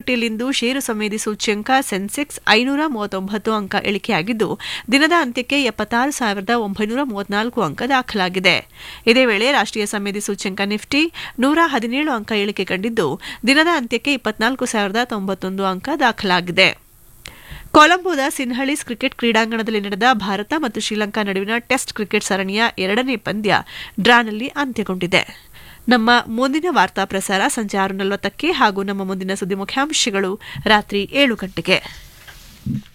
ಮಾರುಕಟ್ಟೆಯಲ್ಲಿಂದು ಷೇರು ಸಂವೇದಿ ಸೂಚ್ಯಂಕ ಸೆನ್ಸೆಕ್ಸ್ ಐನೂರ ಮೂವತ್ತೊಂಬತ್ತು ಅಂಕ ಇಳಿಕೆಯಾಗಿದ್ದು ದಿನದ ಅಂತ್ಯಕ್ಕೆ ಎಪ್ಪತ್ತಾರು ಸಾವಿರದ ಒಂಬೈನೂರ ಮೂವತ್ನಾಲ್ಕು ಅಂಕ ದಾಖಲಾಗಿದೆ ಇದೇ ವೇಳೆ ರಾಷ್ಟ್ರೀಯ ಸಂವೇದಿ ಸೂಚ್ಯಂಕ ನಿಫ್ಟಿ ನೂರ ಹದಿನೇಳು ಅಂಕ ಇಳಿಕೆ ಕಂಡಿದ್ದು ದಿನದ ಅಂತ್ಯಕ್ಕೆ ಇಪ್ಪತ್ನಾಲ್ಕು ಸಾವಿರದ ತೊಂಬತ್ತೊಂದು ಅಂಕ ದಾಖಲಾಗಿದೆ ಕೊಲಂಬೋದ ಸಿನ್ಹಳೀಸ್ ಕ್ರಿಕೆಟ್ ಕ್ರೀಡಾಂಗಣದಲ್ಲಿ ನಡೆದ ಭಾರತ ಮತ್ತು ಶ್ರೀಲಂಕಾ ನಡುವಿನ ಟೆಸ್ಟ್ ಕ್ರಿಕೆಟ್ ಸರಣಿಯ ಎರಡನೇ ಪಂದ್ಯ ಡ್ರಾನಲ್ಲಿ ಅಂತ್ಯಗೊಂಡಿದೆ ನಮ್ಮ ಮುಂದಿನ ವಾರ್ತಾ ಪ್ರಸಾರ ಸಂಜೆ ಆರು ನಲವತ್ತಕ್ಕೆ ಹಾಗೂ ನಮ್ಮ ಮುಂದಿನ ಸುದ್ದಿ ಮುಖ್ಯಾಂಶಗಳು ರಾತ್ರಿ ಏಳು ಗಂಟೆಗೆ